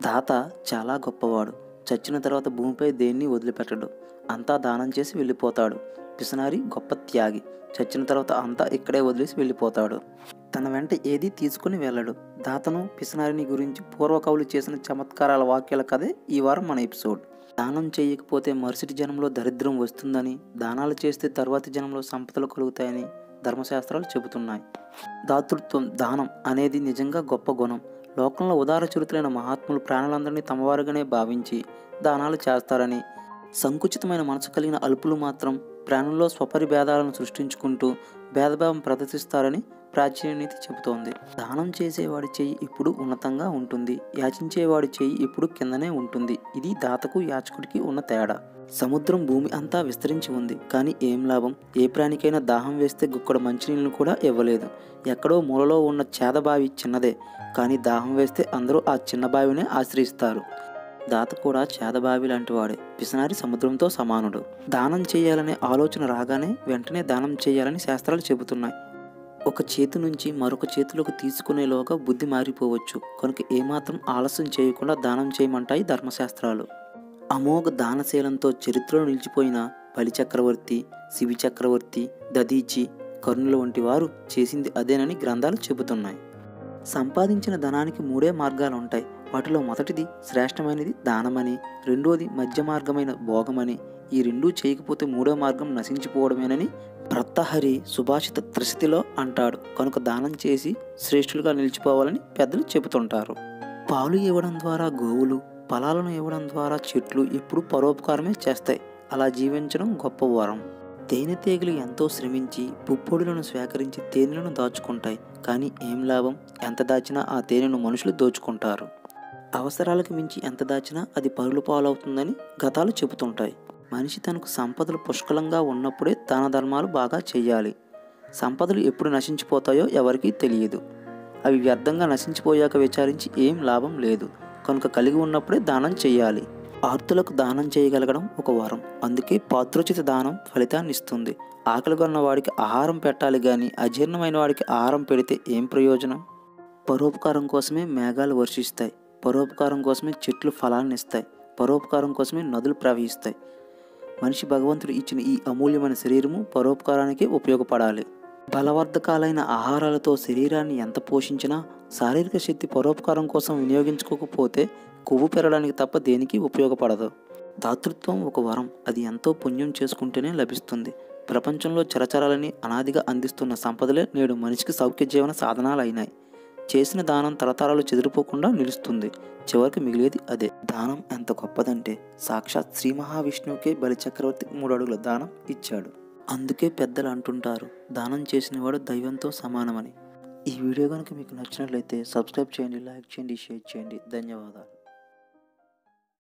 తాత చాలా గొప్పవాడు చచ్చిన తర్వాత భూమిపై దేన్ని వదిలిపెట్టడు అంతా దానం చేసి వెళ్ళిపోతాడు పిసనారి గొప్ప త్యాగి చచ్చిన తర్వాత అంతా ఇక్కడే వదిలేసి వెళ్ళిపోతాడు తన వెంట ఏదీ తీసుకుని వెళ్ళడు దాతను పిసనారిని గురించి పూర్వకవులు చేసిన చమత్కారాల వాక్యాల కథే ఈ వారం మన ఎపిసోడ్ దానం చేయకపోతే మరుసటి జనంలో దరిద్రం వస్తుందని దానాలు చేస్తే తర్వాతి జనంలో సంపదలు కలుగుతాయని ధర్మశాస్త్రాలు చెబుతున్నాయి దాతృత్వం దానం అనేది నిజంగా గొప్ప గుణం లోకంలో ఉదార చురుతులైన మహాత్ములు ప్రాణులందరినీ తమవారుగానే భావించి దానాలు చేస్తారని సంకుచితమైన మనసు కలిగిన అల్పులు మాత్రం ప్రాణుల్లో స్వపరిభేదాలను సృష్టించుకుంటూ భేదభావం ప్రదర్శిస్తారని ప్రాచీన నీతి చెబుతోంది దానం చేసేవాడి చెయ్యి ఇప్పుడు ఉన్నతంగా ఉంటుంది యాచించేవాడి చెయ్యి ఇప్పుడు కిందనే ఉంటుంది ఇది దాతకు యాచకుడికి ఉన్న తేడా సముద్రం భూమి అంతా విస్తరించి ఉంది కానీ ఏం లాభం ఏ ప్రాణికైనా దాహం వేస్తే గుక్కడ మంచినీళ్ళను కూడా ఇవ్వలేదు ఎక్కడో మూలలో ఉన్న చేదబావి చిన్నదే కానీ దాహం వేస్తే అందరూ ఆ చిన్న బావినే ఆశ్రయిస్తారు దాత కూడా చేదబావి లాంటి వాడే పిసనారి సముద్రంతో సమానుడు దానం చేయాలనే ఆలోచన రాగానే వెంటనే దానం చేయాలని శాస్త్రాలు చెబుతున్నాయి ఒక చేతి నుంచి మరొక చేతిలోకి తీసుకునేలోగా బుద్ధి మారిపోవచ్చు కనుక ఏమాత్రం ఆలస్యం చేయకుండా దానం చేయమంటాయి ధర్మశాస్త్రాలు అమోఘ దానశీలంతో చరిత్రలో నిలిచిపోయిన బలి చక్రవర్తి శివి చక్రవర్తి దదీచి కర్ణుల వంటి వారు చేసింది అదేనని గ్రంథాలు చెబుతున్నాయి సంపాదించిన ధనానికి మూడే మార్గాలు ఉంటాయి వాటిలో మొదటిది శ్రేష్టమైనది దానమని రెండోది మధ్య మార్గమైన భోగమని ఈ రెండూ చేయకపోతే మూడో మార్గం నశించిపోవడమేనని భర్తహరి సుభాషిత త్రిశతిలో అంటాడు కనుక దానం చేసి శ్రేష్ఠులుగా నిలిచిపోవాలని పెద్దలు చెబుతుంటారు పాలు ఇవ్వడం ద్వారా గోవులు ఫలాలను ఇవ్వడం ద్వారా చెట్లు ఎప్పుడూ పరోపకారమే చేస్తాయి అలా జీవించడం గొప్ప వరం తేనెటీగలు ఎంతో శ్రమించి పుప్పొడులను స్వీకరించి తేనెలను దాచుకుంటాయి కానీ ఏం లాభం ఎంత దాచినా ఆ తేనెను మనుషులు దోచుకుంటారు అవసరాలకు మించి ఎంత దాచినా అది పరులు పాలవుతుందని గతాలు చెబుతుంటాయి మనిషి తనకు సంపదలు పుష్కలంగా ఉన్నప్పుడే దాన ధర్మాలు బాగా చేయాలి సంపదలు ఎప్పుడు నశించిపోతాయో ఎవరికీ తెలియదు అవి వ్యర్థంగా నశించిపోయాక విచారించి ఏం లాభం లేదు కనుక కలిగి ఉన్నప్పుడే దానం చేయాలి ఆర్తులకు దానం చేయగలగడం ఒక వరం అందుకే పాత్రోచిత దానం ఫలితాన్ని ఇస్తుంది ఆకలిగొన్న వాడికి ఆహారం పెట్టాలి కానీ అజీర్ణమైన వాడికి ఆహారం పెడితే ఏం ప్రయోజనం పరోపకారం కోసమే మేఘాలు వర్షిస్తాయి పరోపకారం కోసమే చెట్లు ఫలాన్ని ఇస్తాయి పరోపకారం కోసమే నదులు ప్రవహిస్తాయి మనిషి భగవంతుడు ఇచ్చిన ఈ అమూల్యమైన శరీరము పరోపకారానికి ఉపయోగపడాలి బలవర్ధకాలైన ఆహారాలతో శరీరాన్ని ఎంత పోషించినా శారీరక శక్తి పరోపకారం కోసం వినియోగించుకోకపోతే కొవ్వు పెరగడానికి తప్ప దేనికి ఉపయోగపడదు దాతృత్వం ఒక వరం అది ఎంతో పుణ్యం చేసుకుంటేనే లభిస్తుంది ప్రపంచంలో చరచరాలని అనాదిగా అందిస్తున్న సంపదలే నేడు మనిషికి సౌఖ్య జీవన సాధనాలు అయినాయి చేసిన దానం తరతరాలు చెదిరిపోకుండా నిలుస్తుంది చివరికి మిగిలేది అదే దానం ఎంత గొప్పదంటే సాక్షాత్ శ్రీ మహావిష్ణువుకే బలిచక్రవర్తి మూడు అడుగుల దానం ఇచ్చాడు అందుకే పెద్దలు అంటుంటారు దానం చేసినవాడు దైవంతో సమానమని ఈ వీడియో కనుక మీకు నచ్చినట్లయితే సబ్స్క్రైబ్ చేయండి లైక్ చేయండి షేర్ చేయండి ధన్యవాదాలు